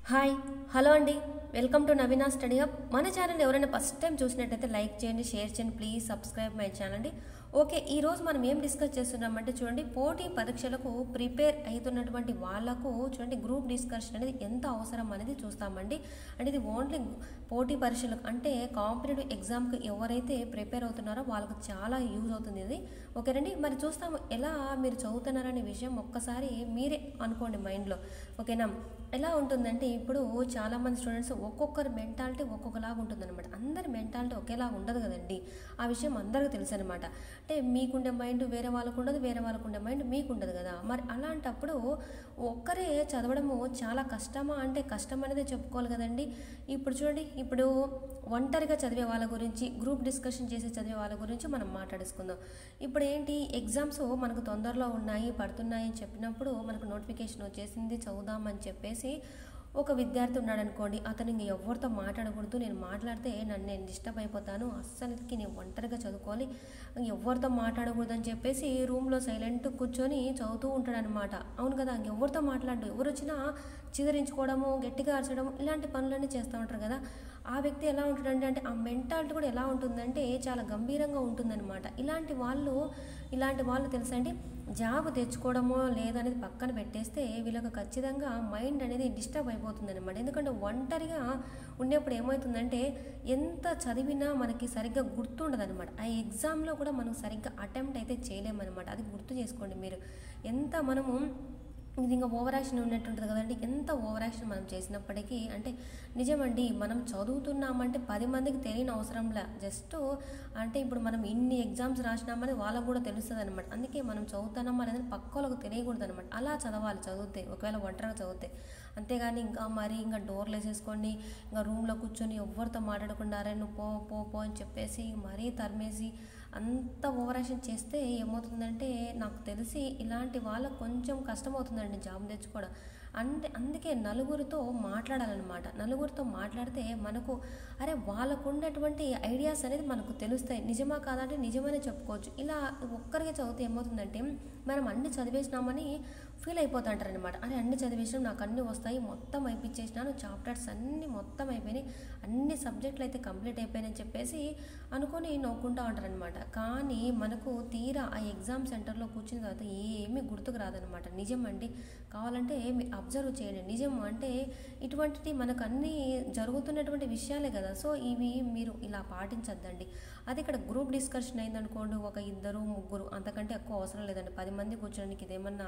hi hello అండి welcome to Naveena study hub మన channel ఎవరైనా ఫస్ట్ టైం చూసినట్టయితే లైక్ చేయండి షేర్ చేయండి ప్లీజ్ సబ్స్క్రైబ్ మై ఛానల్ అండి ఓకే ఈ రోజు మనం ఏం డిస్కస్ చేస్తున్నామంటే చూడండి పోటీ పరీక్షలకు ప్రిపేర్ అవుతున్నటువంటి వాళ్ళకు చూడండి గ్రూప్ డిస్కషన్ అనేది ఎంత అవసరం అనేది చూస్తామండి అంటే ఇది ఓన్లీ పోటీ పరీక్షలకు అంటే కాంపిటేటివ్ ఎగ్జామ్కి ఎవరైతే ప్రిపేర్ అవుతున్నారో వాళ్ళకు చాలా యూజ్ అవుతుంది ఇది ఓకేనండి మరి చూస్తాము ఎలా మీరు చదువుతున్నారనే విషయం ఒక్కసారి మీరే అనుకోండి మైండ్లో ఓకేనా ఎలా ఉంటుందంటే ఇప్పుడు చాలామంది స్టూడెంట్స్ ఒక్కొక్కరి మెంటాలిటీ ఒక్కొక్కలాగా ఉంటుందన్నమాట అందరి మెంటాలిటీ ఒకేలాగా ఉండదు కదండి ఆ విషయం అందరికీ తెలుసు అనమాట అంటే మీకుండే మైండ్ వేరే వాళ్ళకు ఉండదు వేరే వాళ్ళకు ఉండే మైండ్ మీకు ఉండదు కదా మరి అలాంటప్పుడు ఒక్కరే చదవడము చాలా కష్టమా అంటే కష్టం అనేది చెప్పుకోవాలి కదండి ఇప్పుడు చూడండి ఇప్పుడు ఒంటరిగా చదివే వాళ్ళ గురించి గ్రూప్ డిస్కషన్ చేసి చదివే వాళ్ళ గురించి మనం మాట్లాడేసుకుందాం ఇప్పుడు ఏంటి ఎగ్జామ్స్ మనకు తొందరలో ఉన్నాయి పడుతున్నాయి అని చెప్పినప్పుడు మనకు నోటిఫికేషన్ వచ్చేసింది చదువుదామని చెప్పేసి ఒక విద్యార్థి ఉన్నాడు అనుకోండి అతను ఇంక ఎవరితో మాట్లాడకూడదు నేను మాట్లాడితే నన్ను నేను డిస్టర్బ్ అయిపోతాను అస్సలకి నేను ఒంటరిగా చదువుకోవాలి ఎవరితో మాట్లాడకూడదు అని చెప్పేసి రూమ్లో సైలెంట్ కూర్చొని చదువుతూ ఉంటాడు అనమాట అవును కదా ఎవరితో మాట్లాడు ఎవరు వచ్చినా చిదరించుకోవడము గట్టిగా అరచడం ఇలాంటి పనులన్నీ చేస్తూ ఉంటారు కదా ఆ వ్యక్తి ఎలా ఉంటాడంటే అంటే ఆ మెంటాలిటీ కూడా ఎలా ఉంటుందంటే చాలా గంభీరంగా ఉంటుందన్నమాట ఇలాంటి వాళ్ళు ఇలాంటి వాళ్ళు తెలుసా అండి జాబ్ తెచ్చుకోవడమో లేదనేది పక్కన పెట్టేస్తే వీళ్ళకి ఖచ్చితంగా మైండ్ అనేది డిస్టర్బ్ అయిపోతుంది అనమాట ఎందుకంటే ఒంటరిగా ఉండేప్పుడు ఏమవుతుందంటే ఎంత చదివినా మనకి సరిగ్గా గుర్తుండదు అనమాట ఆ ఎగ్జామ్లో కూడా మనం సరిగ్గా అటెంప్ట్ అయితే చేయలేమన్నమాట అది గుర్తు చేసుకోండి మీరు ఎంత మనము ఇది ఇంకా ఓవర్ యాక్షన్ ఉన్నట్టుంటుంది కదండి ఎంత ఓవర్ యాక్షన్ మనం చేసినప్పటికీ అంటే నిజమండి మనం చదువుతున్నామంటే పది మందికి తెలియని అవసరంలా జస్ట్ అంటే ఇప్పుడు మనం ఇన్ని ఎగ్జామ్స్ రాసినామని వాళ్ళకు కూడా తెలుస్తుంది అనమాట అందుకే మనం చదువుతున్నాం అనేది పక్క వాళ్ళకు తెలియకూడదు అనమాట అలా చదవాలి చదివితే ఒకవేళ ఒంటరిగా చదివితే అంతేగాని ఇంకా మరి ఇంకా డోర్లు వేసేసుకోండి ఇంకా రూమ్లో కూర్చొని ఎవరితో మాట్లాడకుండా అరే నువ్వు పో పో పో అని చెప్పేసి మరీ తరిమేసి అంత ఓవరాక్షన్ చేస్తే ఏమవుతుందంటే నాకు తెలిసి ఇలాంటి వాళ్ళకు కొంచెం కష్టమవుతుందండి జాబ్ తెచ్చుకోవడం అంటే అందుకే నలుగురితో మాట్లాడాలన్నమాట నలుగురితో మాట్లాడితే మనకు అరే వాళ్ళకు ఉన్నటువంటి ఐడియాస్ అనేది మనకు తెలుస్తాయి నిజమా కాదంటే నిజమనే చెప్పుకోవచ్చు ఇలా ఒక్కరికి చదివితే ఏమవుతుందంటే మనం అన్ని చదివేసినామని ఫీల్ అయిపోతుంటారు అనమాట అరే అన్ని చదివేసినాం నాకు అన్ని వస్తాయి మొత్తం అయిపించేసినాను చాప్టర్స్ అన్ని మొత్తం అయిపోయినాయి అన్ని సబ్జెక్టులు అయితే కంప్లీట్ అయిపోయినాయని చెప్పేసి అనుకొని నవ్వుకుంటూ ఉంటారనమాట కానీ మనకు తీరా ఆ ఎగ్జామ్ సెంటర్లో కూర్చున్న తర్వాత ఏమీ గుర్తుకు రాదనమాట నిజం అండి కావాలంటే మీరు అబ్జర్వ్ చేయండి నిజం అంటే ఇటువంటిది మనకు అన్ని జరుగుతున్నటువంటి విషయాలే కదా సో ఇవి మీరు ఇలా పాటించద్దండి అది ఇక్కడ గ్రూప్ డిస్కషన్ అయిందనుకోండి ఒక ఇద్దరు ముగ్గురు అంతకంటే ఎక్కువ అవసరం లేదండి పది మంది కూర్చోడానికి ఇదేమన్నా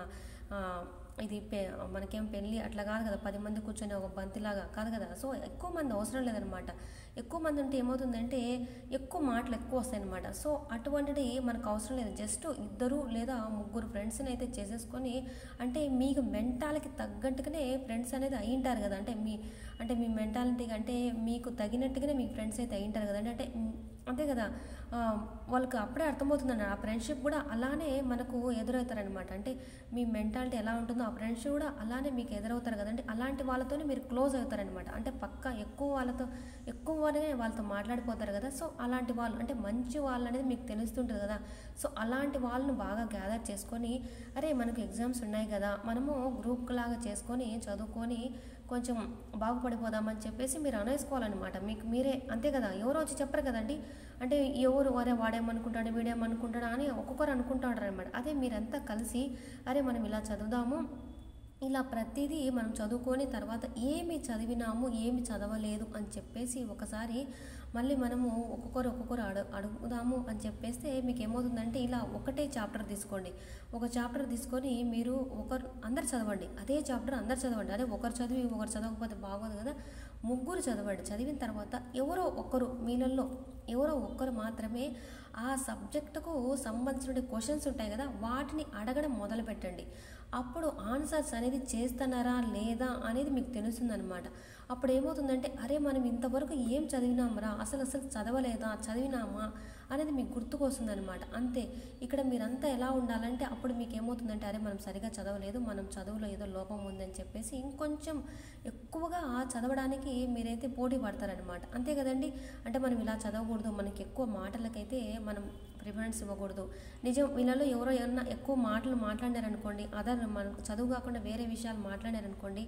ఇది పె మనకేం పెళ్ళి అట్లా కాదు కదా పది మంది కూర్చొని ఒక బంతిలాగా కాదు కదా సో ఎక్కువ మంది అవసరం లేదనమాట ఎక్కువ మంది ఉంటే ఏమవుతుందంటే ఎక్కువ మాటలు ఎక్కువ వస్తాయన్నమాట సో అటువంటిది మనకు అవసరం లేదు జస్ట్ ఇద్దరు లేదా ముగ్గురు ఫ్రెండ్స్ని అయితే చేసేసుకొని అంటే మీకు మెంటాలకి తగ్గట్టుగానే ఫ్రెండ్స్ అనేది అయ్యింటారు కదా అంటే మీ అంటే మీ మెంటాలిటీకి అంటే మీకు తగినట్టుగానే మీ ఫ్రెండ్స్ అయితే అయ్యింటారు కదండి అంటే అంతే కదా వాళ్ళకి అప్పుడే అర్థమవుతుందండి ఆ ఫ్రెండ్షిప్ కూడా అలానే మనకు ఎదురవుతారనమాట అంటే మీ మెంటాలిటీ ఎలా ఉంటుందో ఆ ఫ్రెండ్షిప్ కూడా అలానే మీకు ఎదురవుతారు కదండి అలాంటి వాళ్ళతోనే మీరు క్లోజ్ అవుతారనమాట అంటే పక్క ఎక్కువ వాళ్ళతో ఎక్కువ వాళ్ళనే వాళ్ళతో మాట్లాడిపోతారు కదా సో అలాంటి వాళ్ళు అంటే మంచి వాళ్ళు అనేది మీకు తెలుస్తుంటుంది కదా సో అలాంటి వాళ్ళను బాగా గ్యాదర్ చేసుకొని అరే మనకు ఎగ్జామ్స్ ఉన్నాయి కదా మనము గ్రూప్ లాగా చేసుకొని చదువుకొని కొంచెం బాగుపడిపోదామని చెప్పేసి మీరు అనేసుకోవాలన్నమాట మీకు మీరే అంతే కదా ఎవరో వచ్చి చెప్పరు కదండి అంటే ఎవరు అరే వాడేమనుకుంటాడు వీడేమనుకుంటాడా అని ఒక్కొక్కరు అనుకుంటాడు అనమాట అదే మీరంతా కలిసి అరే మనం ఇలా చదువుదాము ఇలా ప్రతిదీ మనం చదువుకొని తర్వాత ఏమి చదివినాము ఏమి చదవలేదు అని చెప్పేసి ఒకసారి మళ్ళీ మనము ఒక్కొక్కరు ఒక్కొక్కరు అడు అడుగుదాము అని చెప్పేస్తే మీకు ఏమవుతుందంటే ఇలా ఒకటే చాప్టర్ తీసుకోండి ఒక చాప్టర్ తీసుకొని మీరు ఒకరు అందరు చదవండి అదే చాప్టర్ అందరు చదవండి అదే ఒకరు చదివి ఒకరు చదవకపోతే బాగోదు కదా ముగ్గురు చదవండి చదివిన తర్వాత ఎవరో ఒక్కరు మీలలో ఎవరో ఒక్కరు మాత్రమే ఆ సబ్జెక్టుకు సంబంధించిన క్వశ్చన్స్ ఉంటాయి కదా వాటిని అడగడం మొదలు పెట్టండి అప్పుడు ఆన్సర్స్ అనేది చేస్తున్నారా లేదా అనేది మీకు తెలుస్తుందన్నమాట అప్పుడు ఏమవుతుందంటే అరే మనం ఇంతవరకు ఏం చదివినామరా అసలు అసలు చదవలేదా చదివినామా అనేది మీకు గుర్తుకొస్తుందన్నమాట అంతే ఇక్కడ మీరంతా ఎలా ఉండాలంటే అప్పుడు మీకు ఏమవుతుందంటే అరే మనం సరిగా చదవలేదు మనం చదువులో ఏదో లోపం ఉందని చెప్పేసి ఇంకొంచెం ఎక్కువగా చదవడానికి మీరైతే పోటీ పడతారనమాట అంతే కదండి అంటే మనం ఇలా చదవకూడదు మనకి ఎక్కువ మాటలకైతే మనం ప్రిఫరెన్స్ ఇవ్వకూడదు నిజం వీళ్ళలో ఎవరో ఏమన్నా ఎక్కువ మాటలు మాట్లాడారనుకోండి అదర్ మనకు చదువు కాకుండా వేరే విషయాలు మాట్లాడారనుకోండి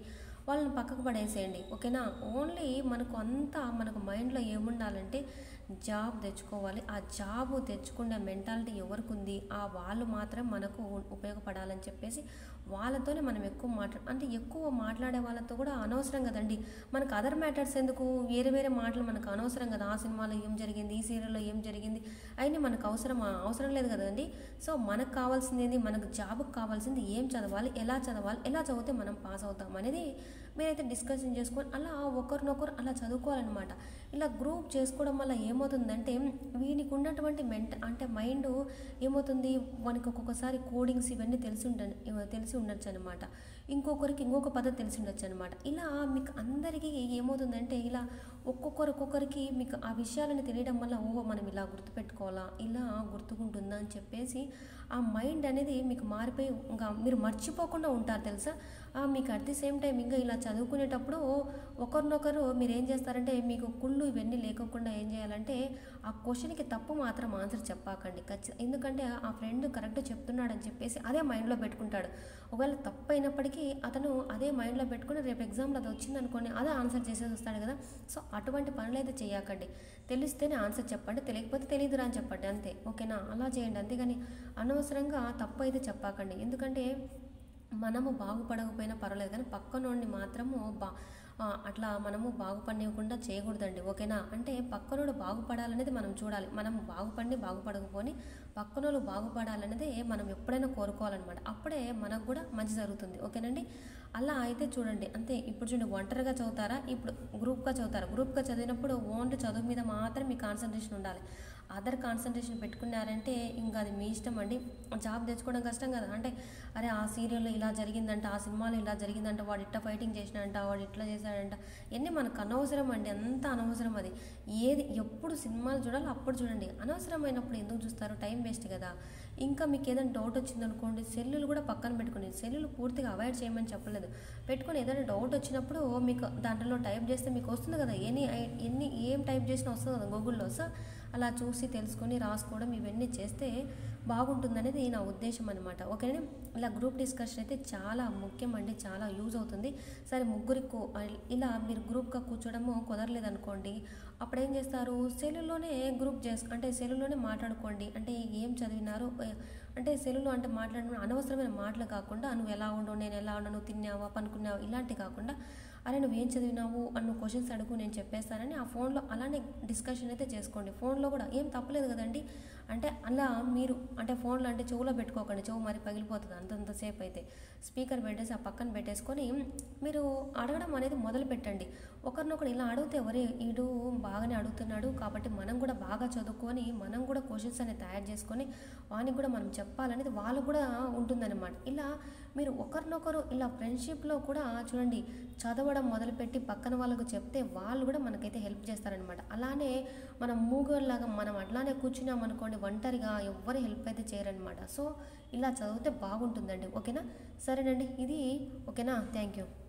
వాళ్ళని పక్కకు పడేసేయండి ఓకేనా ఓన్లీ మనకు అంతా మనకు మైండ్లో ఏముండాలంటే జాబ్ తెచ్చుకోవాలి ఆ జాబ్ తెచ్చుకునే మెంటాలిటీ ఎవరికి ఉంది ఆ వాళ్ళు మాత్రం మనకు ఉపయోగపడాలని చెప్పేసి వాళ్ళతోనే మనం ఎక్కువ మాట్లా అంటే ఎక్కువ మాట్లాడే వాళ్ళతో కూడా అనవసరం కదండి మనకు అదర్ మ్యాటర్స్ ఎందుకు వేరే వేరే మాటలు మనకు అనవసరం కదా ఆ సినిమాలో ఏం జరిగింది ఈ సీరియల్లో ఏం జరిగింది అయినా మనకు అవసరం అవసరం లేదు కదండి సో మనకు కావాల్సింది ఏంది మనకు జాబ్కి కావాల్సింది ఏం చదవాలి ఎలా చదవాలి ఎలా చదివితే మనం పాస్ అవుతాం అనేది మీరైతే డిస్కషన్ చేసుకొని అలా ఒకరినొకరు అలా చదువుకోవాలన్నమాట ఇలా గ్రూప్ చేసుకోవడం వల్ల ఏమవుతుందంటే వీనికి ఉన్నటువంటి మెంట అంటే మైండ్ ఏమవుతుంది మనకి ఒక్కొక్కసారి కోడింగ్స్ ఇవన్నీ తెలిసి ఉండ తెలిసి ఉండొచ్చు అనమాట ఇంకొకరికి ఇంకొక పద్ధతి తెలిసి ఉండొచ్చు అనమాట ఇలా మీకు అందరికీ ఏమవుతుందంటే ఇలా ఒక్కొక్కరు ఒక్కొక్కరికి మీకు ఆ విషయాలను తెలియడం వల్ల ఓహో మనం ఇలా గుర్తుపెట్టుకోవాలా ఇలా గుర్తుకుంటుందా అని చెప్పేసి ఆ మైండ్ అనేది మీకు మారిపోయి ఇంకా మీరు మర్చిపోకుండా ఉంటారు తెలుసా ఆ, మీకు అట్ ది సేమ్ టైం ఇంకా ఇలా చదువుకునేటప్పుడు ఒకరినొకరు మీరు ఏం చేస్తారంటే మీకు కుళ్ళు ఇవన్నీ లేకోకుండా ఏం చేయాలంటే ఆ క్వశ్చన్కి తప్పు మాత్రం ఆన్సర్ చెప్పాకండి ఖచ్చితంగా ఎందుకంటే ఆ ఫ్రెండ్ కరెక్ట్ చెప్తున్నాడని చెప్పేసి అదే మైండ్లో పెట్టుకుంటాడు ఒకవేళ తప్పు అయినప్పటికీ అతను అదే మైండ్లో పెట్టుకుని రేపు ఎగ్జామ్లో అది వచ్చింది అనుకోండి అదే ఆన్సర్ చేసేసి వస్తాడు కదా సో అటువంటి పనులు అయితే చేయకండి తెలిస్తేనే ఆన్సర్ చెప్పండి తెలియకపోతే తెలియదురా అని చెప్పండి అంతే ఓకేనా అలా చేయండి అంతేగాని అనవసరంగా తప్పు అయితే చెప్పాకండి ఎందుకంటే మనము బాగుపడకపోయినా పర్వాలేదు కానీ పక్కనోడిని మాత్రము బా ఆ, అట్లా మనము బాగుపడనివ్వకుండా చేయకూడదండి ఓకేనా అంటే పక్కనోడు బాగుపడాలనేది మనం చూడాలి మనం బాగుపడి బాగుపడకపోని పక్కనోళ్ళు బాగుపడాలనేది మనం ఎప్పుడైనా కోరుకోవాలన్నమాట అప్పుడే మనకు కూడా మంచి జరుగుతుంది ఓకేనండి అలా అయితే చూడండి అంతే ఇప్పుడు చూడండి ఒంటరిగా చదువుతారా ఇప్పుడు గ్రూప్గా చదువుతారా గ్రూప్గా చదివినప్పుడు ఓన్లీ చదువు మీద మాత్రం మీ కాన్సన్ట్రేషన్ ఉండాలి అదర్ కాన్సన్ట్రేషన్ పెట్టుకున్నారంటే ఇంకా అది మీ ఇష్టం అండి జాబ్ తెచ్చుకోవడం కష్టం కదా అంటే అరే ఆ సీరియల్లో ఇలా జరిగిందంట ఆ సినిమాలో ఇలా జరిగిందంట వాడు ఇట్లా ఫైటింగ్ చేసినంట వాడు ఇట్లా చేశాడంట ఇవన్నీ మనకు అనవసరం అండి అంత అనవసరం అది ఏది ఎప్పుడు సినిమాలు చూడాలో అప్పుడు చూడండి అనవసరమైనప్పుడు ఎందుకు చూస్తారు టైం వేస్ట్ కదా ఇంకా మీకు ఏదైనా డౌట్ వచ్చిందనుకోండి సెల్లులు కూడా పక్కన పెట్టుకుని సెల్లులు పూర్తిగా అవాయిడ్ చేయమని చెప్పలేదు పెట్టుకొని ఏదైనా డౌట్ వచ్చినప్పుడు మీకు దాంట్లో టైప్ చేస్తే మీకు వస్తుంది కదా ఎన్ని ఐ- ఎన్ని ఏం టైప్ చేసినా వస్తుంది కదా గూగుల్లో సో అలా చూసి తెలుసుకొని రాసుకోవడం ఇవన్నీ చేస్తే బాగుంటుందనేది నా ఉద్దేశం అనమాట ఓకేనా ఇలా గ్రూప్ డిస్కషన్ అయితే చాలా ముఖ్యం అండి చాలా యూజ్ అవుతుంది సరే ముగ్గురి కూ- ఇలా మీరు గ్రూప్గా కూర్చోవడము కుదరలేదనుకోండి అప్పుడు ఏం చేస్తారు సెల్లులోనే గ్రూప్ చేసు అంటే సెల్లులోనే మాట్లాడుకోండి అంటే ఏం చదివినారు ఏ- అంటే సెల్లులో అంటే మాట్లాడడం అనవసరమైన మాటలు కాకుండా నువ్వు ఎలా ఉండవు నేను ఎలా ఉన్నాను నువ్వు తిన్నావా పనుకున్నావా ఇలాంటి కాకుండా అరే నువ్వేం చదివినావు అన్న క్వశ్చన్స్ అడుగు నేను చెప్పేస్తానని ఆ ఫోన్లో అలానే డిస్కషన్ అయితే చేసుకోండి ఫోన్లో కూడా ఏం తప్పలేదు కదండి అంటే అలా మీరు అంటే ఫోన్లో అంటే చెవులో పెట్టుకోకండి చెవు మరి పగిలిపోతుంది అంతంతసేపు అయితే స్పీకర్ పెట్టేసి ఆ పక్కన పెట్టేసుకొని మీరు అడగడం అనేది మొదలు పెట్టండి ఒకరినొకరు ఇలా అడిగితే ఎవరే ఈడు బాగానే అడుగుతున్నాడు కాబట్టి మనం కూడా బాగా చదువుకొని మనం కూడా క్వశ్చన్స్ అనేది తయారు చేసుకొని వానికి కూడా మనం చెప్పాలనేది వాళ్ళకు కూడా ఉంటుందన్నమాట ఇలా మీరు ఒకరినొకరు ఇలా ఫ్రెండ్షిప్లో కూడా చూడండి చదవడం మొదలుపెట్టి పక్కన వాళ్ళకు చెప్తే వాళ్ళు కూడా మనకైతే హెల్ప్ చేస్తారనమాట అలానే మనం మూగోళ్ళలాగా మనం అట్లానే కూర్చున్నాం అనుకోండి ఒంటరిగా ఎవ్వరు హెల్ప్ అయితే చేయరనమాట సో ఇలా చదివితే బాగుంటుందండి ఓకేనా సరేనండి ఇది ఓకేనా థ్యాంక్ యూ